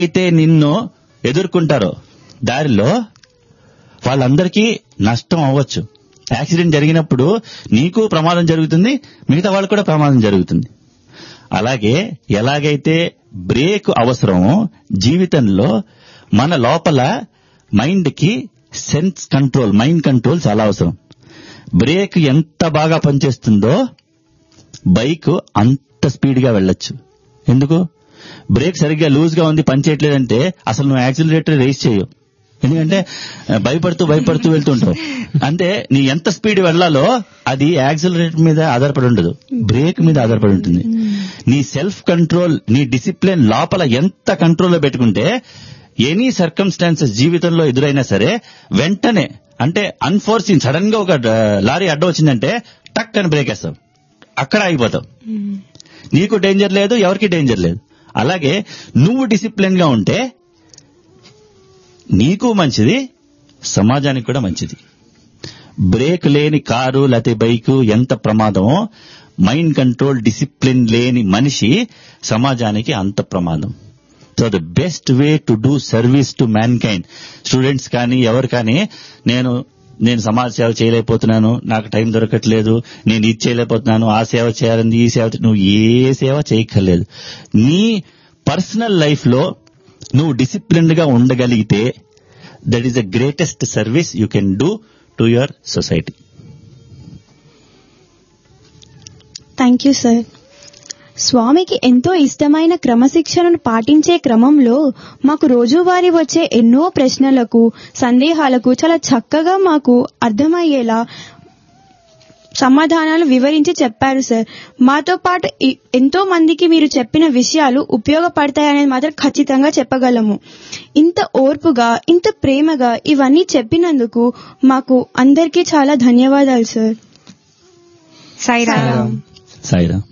అయితే నిన్ను ఎదుర్కొంటారో దారిలో వాళ్ళందరికీ నష్టం అవ్వచ్చు యాక్సిడెంట్ జరిగినప్పుడు నీకు ప్రమాదం జరుగుతుంది మిగతా వాళ్ళకు కూడా ప్రమాదం జరుగుతుంది అలాగే ఎలాగైతే బ్రేక్ అవసరమో జీవితంలో మన లోపల మైండ్ కి సెన్స్ కంట్రోల్ మైండ్ కంట్రోల్ చాలా అవసరం బ్రేక్ ఎంత బాగా పనిచేస్తుందో బైక్ అంత స్పీడ్ గా వెళ్ళొచ్చు ఎందుకు బ్రేక్ సరిగ్గా లూజ్ గా ఉంది పని చేయట్లేదంటే అసలు నువ్వు యాక్సిలరేటర్ రేస్ చేయవు ఎందుకంటే ఆ, భయపడుతూ భయపడుతూ వెళ్తుంటావు అంటే నీ ఎంత స్పీడ్ వెళ్ళాలో అది యాక్సిలరేటర్ మీద ఆధారపడి ఉండదు బ్రేక్ మీద ఆధారపడి ఉంటుంది నీ సెల్ఫ్ కంట్రోల్ నీ డిసిప్లిన్ లోపల ఎంత కంట్రోల్లో పెట్టుకుంటే ఎనీ సర్కమ్స్టాన్సెస్ జీవితంలో ఎదురైనా సరే వెంటనే అంటే అన్ఫోర్సింగ్ సడన్ గా ఒక డ- లారీ అడ్డం వచ్చిందంటే టక్ అని బ్రేక్ వేస్తావు అక్కడ ఆగిపోతావు నీకు డేంజర్ లేదు ఎవరికి డేంజర్ లేదు అలాగే నువ్వు డిసిప్లిన్ గా ఉంటే నీకు మంచిది సమాజానికి కూడా మంచిది బ్రేక్ లేని కారు లేకపోతే బైకు ఎంత ప్రమాదమో మైండ్ కంట్రోల్ డిసిప్లిన్ లేని మనిషి సమాజానికి అంత ప్రమాదం so the best way to do service to mankind students కానీ ఎవరు కానీ నేను నేను సమాజ సేవ చేయలేకపోతున్నాను నాకు టైం దొరకట్లేదు నేను ఇది చేయలేకపోతున్నాను ఆ సేవ చేయాలని ఈ సేవ చే- నువ్వు ఏ సేవ చేయక్కర్లేదు నీ పర్సనల్ లైఫ్ లో నువ్వు డిసిప్లిన్డ్ గా ఉండగలిగితే that is the greatest service you can do to your society thank you sir స్వామికి ఎంతో ఇష్టమైన క్రమశిక్షణను పాటించే క్రమంలో మాకు రోజువారీ వచ్చే ఎన్నో ప్రశ్నలకు సందేహాలకు చాలా చక్కగా మాకు అర్థమయ్యేలా సమాధానాలు వివరించి చెప్పారు సార్ మాతో పాటు ఇ- ఎంతో మందికి మీరు చెప్పిన విషయాలు ఉపయోగపడతాయనేది మాత్రం ఖచ్చితంగా చెప్పగలము ఇంత ఓర్పుగా ఇంత ప్రేమగా ఇవన్నీ చెప్పినందుకు మాకు అందరికీ చాలా ధన్యవాదాలు సార్ సాయిరామ్ సాయిరా